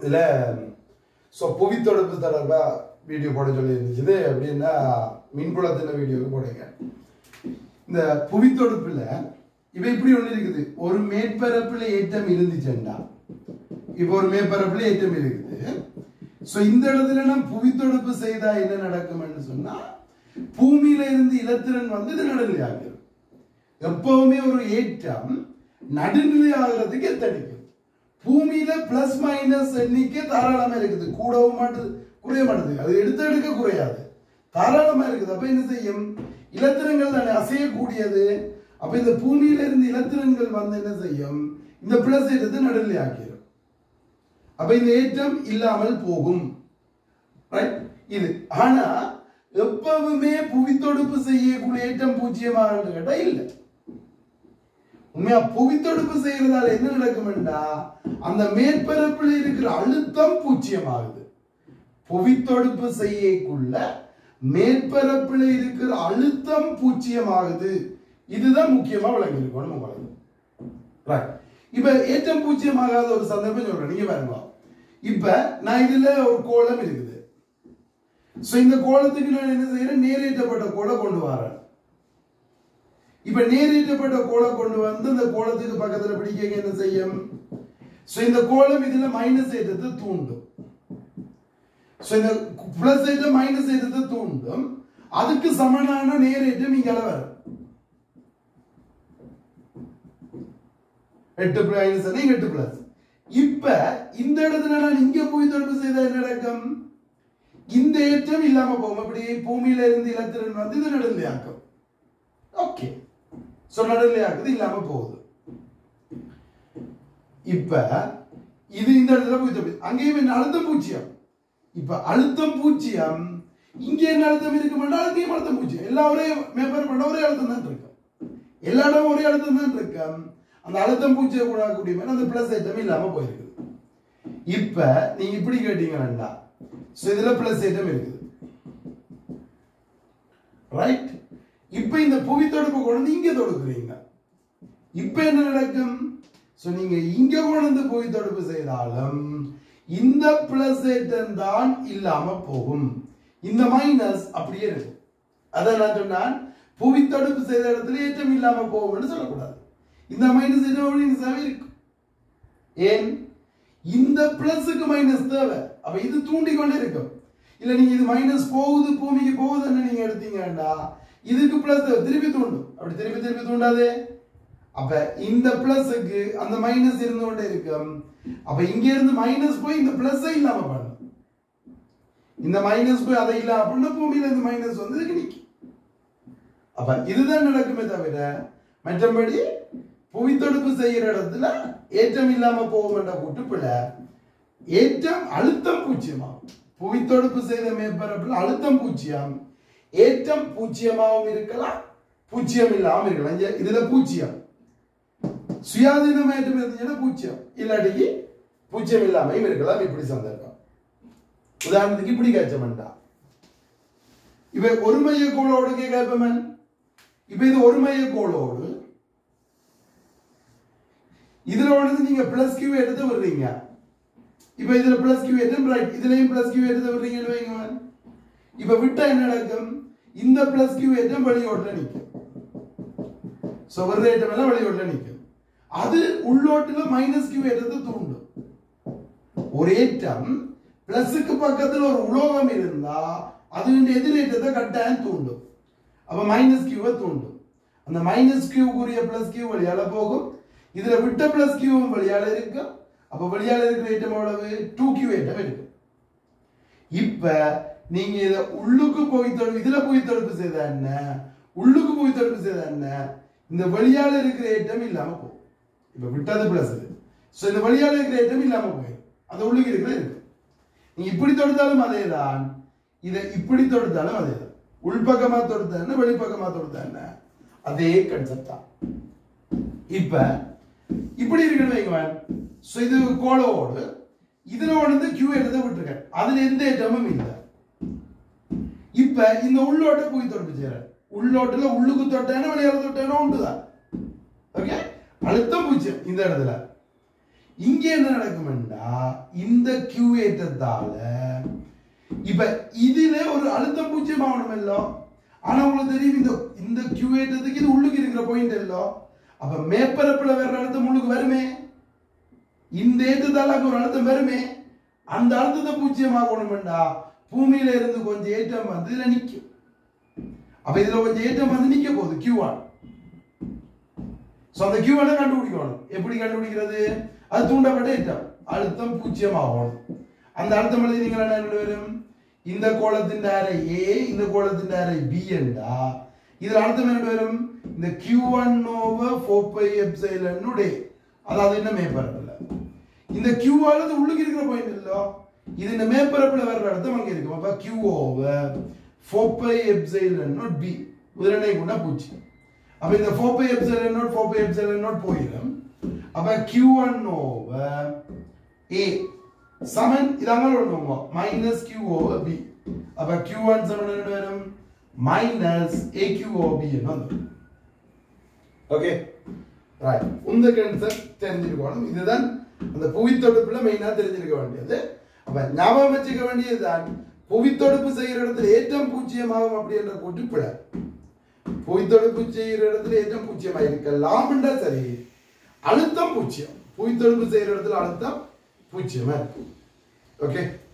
இதுல ஸோ புவித்தொடர்பு தொடர்பா வீடியோ போட சொல்லி இருந்துச்சு அப்படின்னா மின்புலத்தின வீடியோவுக்கு போடுங்க இந்த புவித்தொடுப்புல இவ இப்படி ஒண்ணு இருக்குது ஒரு மேற்பரப்புல ஏற்றம் இருந்துச்சுண்டா இப்போ ஒரு மேற்பரப்புல ஏற்றம் இருக்குது சோ இந்த இடத்துல நான் புவித்தொடுப்பு செய்தா என்ன நடக்கும்னு சொன்னா பூமியில இருந்து இலத்திரன் வந்து இது நடுநிலை ஆகிறது எப்பவுமே ஒரு ஏற்றம் நடுநிலை ஆகிறதுக்கு எத்தடிக்கும் பூமியில பிளஸ் மைனஸ் எண்ணிக்கை தாராளமா இருக்குது கூடவும் மாட்டுது குறைய மாட்டுது அது எடுத்து எடுக்க குறையாது தாராளமா இருக்குது அப்ப என்ன செய்யும் இலத்திரங்கள் தானே அசையக்கூடியது அப்ப இந்த பூமியில இருந்து இலத்திரங்கள் வந்து என்ன செய்யும் இந்த பிளஸ் எடுத்து நடுநிலை ஆக்கிடும் அப்ப இந்த ஏற்றம் இல்லாமல் போகும் Right? இது ஆனா எப்பவுமே புவித்தொடுப்பு செய்யக்கூடிய ஏற்றம் பூஜ்ஜியமாக கேட்டா இல்லை உண்மையா புவித்தொடுப்பு செய்யறதால என்ன நடக்கும்டா அந்த மேற்பரப்பில் இருக்கிற அழுத்தம் பூஜ்ஜியமாகுது புவித்தொடுப்பு செய்யக்குள்ள மேற்பரப்பில் இருக்கிற அழுத்தம் பூஜ்ஜியமாகுது இதுதான் முக்கியமா விளங்கி இருக்கணும் உங்களுக்கு Right. இப்ப ஏற்றம் பூஜ்ஜியமாகாத ஒரு சந்தர்ப்பம் சொல்றேன் நீங்க பாருங்க இப்ப நான் இதுல ஒரு கோலம் இருக்குது சோ இந்த கோலத்துக்கு நான் என்ன செய்யறேன் நேரேற்றப்பட்ட கோலை கொண்டு வரேன் இப்ப நேரேற்றப்பட்ட கோலை கொண்டு வந்து இந்த கோலத்துக்கு பக்கத்துல பிடிக்க என்ன செய்யும் சோ இந்த கோலம் இதுல மைனஸ் ஏற்றத்தை தூண்டும் சோ இந்த பிளஸ் ஏற்றம் மைனஸ் ஏற்றத்தை தூண்டும் அதுக்கு சமனான நேரேற்றம் இங்க வரும் எட்டு பிளஸ் நீங்க எட்டு பிளஸ் இப்ப இந்த இடத்துல நான் இங்க போய் தொடர்பு செய்தா என்ன நடக்கும் இந்த ஏற்றம் இல்லாம போகும் அப்படி பூமியில இருந்து இலத்திரன் வந்து இது நடுநிலையாக்கும் ஓகே சோ நடுநிலையாக்குது இல்லாம போகுது இப்ப இது இந்த இடத்துல போய் தொடர்பு அங்கேயும் என்ன அழுத்தம் பூஜ்ஜியம் இப்ப அழுத்தம் பூஜ்ஜியம் இங்க என்ன அழுத்தம் இருக்கு என்றால் அங்கேயும் அழுத்தம் பூஜ்ஜியம் எல்லாம் ஒரே மேப்பர் பண்ண ஒரே அழுத்தம் தான் இருக்கும் எல்லா இடமும் ஒரே அழுத்தம் தான் இருக்கும் அந்த அழுத்தம் பூஜ்ஜியம் கூடக்கூடிய மாதிரி அந்த பிளஸ் ஐட்டம் இல்லாம போயிருக்குது இப்ப நீங்க இப்படி கேட்டீங்கன்னா சோ இதுல பிளஸ் ஐட்டம் இருக்குது ரைட் இப்ப இந்த புவி தொடுப்பு கொண்டு வந்து இங்க தொடுக்குறீங்க இப்ப என்ன நடக்கும் சோ நீங்க இங்க கொண்டு வந்து புவி தொடுப்பு செய்தாலும் இந்த பிளஸ் ஐட்டம் தான் இல்லாம போகும் இந்த மைனஸ் அப்படியே இருக்கும் அதான் நான் சொன்னான் புவி தடுப்பு செய்த இடத்துல ஏற்றம் இல்லாம போகும்னு சொல்லக்கூடாது இந்த மைனஸ் ஐட்டம் இருக்கும் ஏன் இந்த பிளஸுக்கு மைனஸ் தேவை அப்ப இது தூண்டி கொண்டே இருக்கும் இல்ல நீங்க இது மைனஸ் போகுது பூமிக்கு போகுதுன்னு நீங்க எடுத்தீங்கன்னா இதுக்கு பிளஸ் திருப்பி தூண்டும் அப்படி திருப்பி திருப்பி தூண்டாதே அப்ப இந்த பிளஸுக்கு அந்த மைனஸ் இருந்து கொண்டே இருக்கும் அப்ப இங்க இருந்து மைனஸ் போய் இந்த பிளஸ் இல்லாம பண்ணும் இந்த மைனஸ் போய் அதை இல்ல அப்படின்னா பூமியில இந்த மைனஸ் வந்து இதுக்கு நிக்கும் அப்ப இதுதான் நடக்குமே தவிர மற்றபடி புவித்தொடுப்பு செய்யற இடத்துல ஏற்றம் இல்லாம போகும் என்ற கூட்டுப்பில ஏற்றம் அழுத்தம் பூஜ்ஜியமாகும் புவித்தொடுப்பு செய்த மேற்பரப்பில் அழுத்தம் பூஜ்ஜியம் ஏற்றம் பூஜ்ஜியமாகவும் இருக்கலாம் பூஜ்ஜியம் இல்லாம இருக்கலாம் இங்க இதுல பூஜ்ஜியம் சுயாதீனம் ஏற்றம் இருந்துச்சுன்னா பூஜ்ஜியம் இல்லாட்டிக்கு பூஜ்ஜியம் இல்லாமையும் இருக்கலாம் இப்படி சந்தர்ப்பம் உதாரணத்துக்கு இப்படி கேட்சமெண்டா இப்ப ஒரு மைய கோளோடு கேட்பமன் இப்ப இது ஒரு மைய கோளோடு இதுல வந்து நீங்க பிளஸ் கியூ எடுத்து விடுறீங்க இப்ப இதுல பிளஸ் கியூ எடுத்து ரைட் இதுலயும் பிளஸ் கியூ எடுத்து விடுறீங்கன்னு வைங்க இப்ப விட்டா என்ன நடக்கும் இந்த பிளஸ் கியூ ஏற்றம் வெளியோட்டுல நிக்கும் சோ ஒரு ஏற்றம் எல்லாம் வெளியோட்டுல நிக்கும் அது உள்ளோட்டுல மைனஸ் கியூ ஏற்றத்தை தூண்டும் ஒரு ஏற்றம் பிளஸுக்கு பக்கத்துல ஒரு உலோகம் இருந்தா அது எதிரேற்றத்தை கட்டாயம் தூண்டும் அப்ப மைனஸ் கியூவை தூண்டும் அந்த மைனஸ் கியூக்குரிய பிளஸ் கியூ வழியால போகும் இதுல விட்ட பிளஸ் கியூவும் வழியால இருக்கு அப்ப வழியால இருக்கிற ஏற்றம் எவ்வளவு டூ கியூ ஏற்றம் இருக்கு இப்ப நீங்க இத உள்ளுக்கு போய் தடுப்பு இதுல போய் தடுப்பு செய்த என்ன உள்ளுக்கு போய் தடுப்பு செய்த என்ன இந்த வழியால இருக்கிற ஏற்றம் இல்லாம போகும் இப்ப விட்டது பிளஸ் சோ இந்த வழியால இருக்கிற ஏற்றம் இல்லாம போயிடும் அந்த உள்ளுக்கு இருக்கிற இருக்கு நீங்க இப்படி தொடுத்தாலும் அதேதான் இதை இப்படி தொடுத்தாலும் அதேதான் உள்பக்கமா தொடுத்தா என்ன வெளிப்பக்கமா தொடுத்தா என்ன அதே கன்செப்ட் தான் இப்ப இப்படி இருக்குன்னு வைங்களேன் சோ இது கோலோடு இதுல வந்து கியூ எடுத்து விட்டுருக்கேன் அதுல எந்த ஏற்றமும் இல்லை இப்ப இந்த உள்ளோட்ட போய் தொடுப்பு செய்யறேன் உள்ளோட்டுல உள்ளுக்கு தொட்டேனோ வெளியால தொட்டேனோ உண்டுதான் ஓகே அழுத்தம் பூஜ்ஜியம் இந்த இடத்துல இங்க என்ன நடக்கும்னா இந்த கியூ ஏற்றத்தால இப்ப இதுல ஒரு அழுத்தம் பூஜ்ஜியம் ஆகணும் இல்லோ ஆனா உங்களுக்கு தெரியும் இந்த இந்த கியூ ஏற்றத்துக்கு இது உள்ளுக்கு இருக்கிற பாயிண்ட் இல்லோ அப்ப மேற்பரப்புல வேற அழுத்தம் உள்ளுக்கு வருமே இந்த ஏற்றத்தால அங்க ஒரு அழுத்தம் வருமே அந்த அழுத்தத்தை பூஜ்ஜியம் ஆகணும்டா பூமியில இருந்து கொஞ்சம் ஏற்றம் வந்து இதுல நிக்கும் அப்ப இதுல கொஞ்சம் ஏற்றம் வந்து நிக்க போகுது கியூ ஒன் ஸோ அந்த கியூ ஒன்னை கண்டுபிடிக்கணும் எப்படி கண்டுபிடிக்கிறது அது தூண்டப்பட்ட ஏற்றம் அழுத்தம் பூஜ்ஜியம் ஆகணும் அந்த அழுத்தம் எழுதி நீங்கள் என்ன எழுத வரும் இந்த கோலத்தின் அரை ஏ இந்த கோலத்தின் அரை பி என்றா இதுல அழுத்தம் என்ன வரும் இந்த Q one over four pi epsilon d அதாவது என்ன மேற்பரப்புல இந்த கியூ ஆனது உள்ளுக்கு இருக்கிற பாயிண்ட் இல்லோ இது இந்த மேற்பரப்புல வர்ற அர்த்தம் அங்க இருக்கும் அப்ப Q over four pi epsilon naught B உதிரனை கொண்டா பூச்சி அப்ப இந்த four pi epsilon naught four pi epsilon naught போயிடும் அப்ப கியூ ஒன் ஓவர் ஏ சமன் இது அங்கே ஒண்ணுங்க மைனஸ் கியூ ஓவர் பி அப்ப கியூ ஒன் சமன் என்ன வரும் minus A Q over B என்ன வந்துடும் ஓகே ரைட் இந்த கன்செப்ட் தெரிஞ்சிருக்கணும் இதுதான் அந்த புவித்தொடுப்புல மெயினா தெரிஞ்சிருக்க வேண்டியது அப்ப ஞாபகம் வச்சுக்க வேண்டியதுதான் புவித்தொடுப்பு செய்யற இடத்துல ஏற்றம் பூஜ்ஜியமாகும் அப்படின்ற கூட்டு பிழை புவித்தொடுப்பு செய்யற இடத்துல ஏற்றம் பூஜ்ஜியமா இருக்கலாம்ன்றா சரி அழுத்தம் பூஜ்ஜியம் புவித்தொடுப்பு செய்யற இடத்துல அழுத்தம் பூஜ்ஜியமா இருக்கும் ஓகே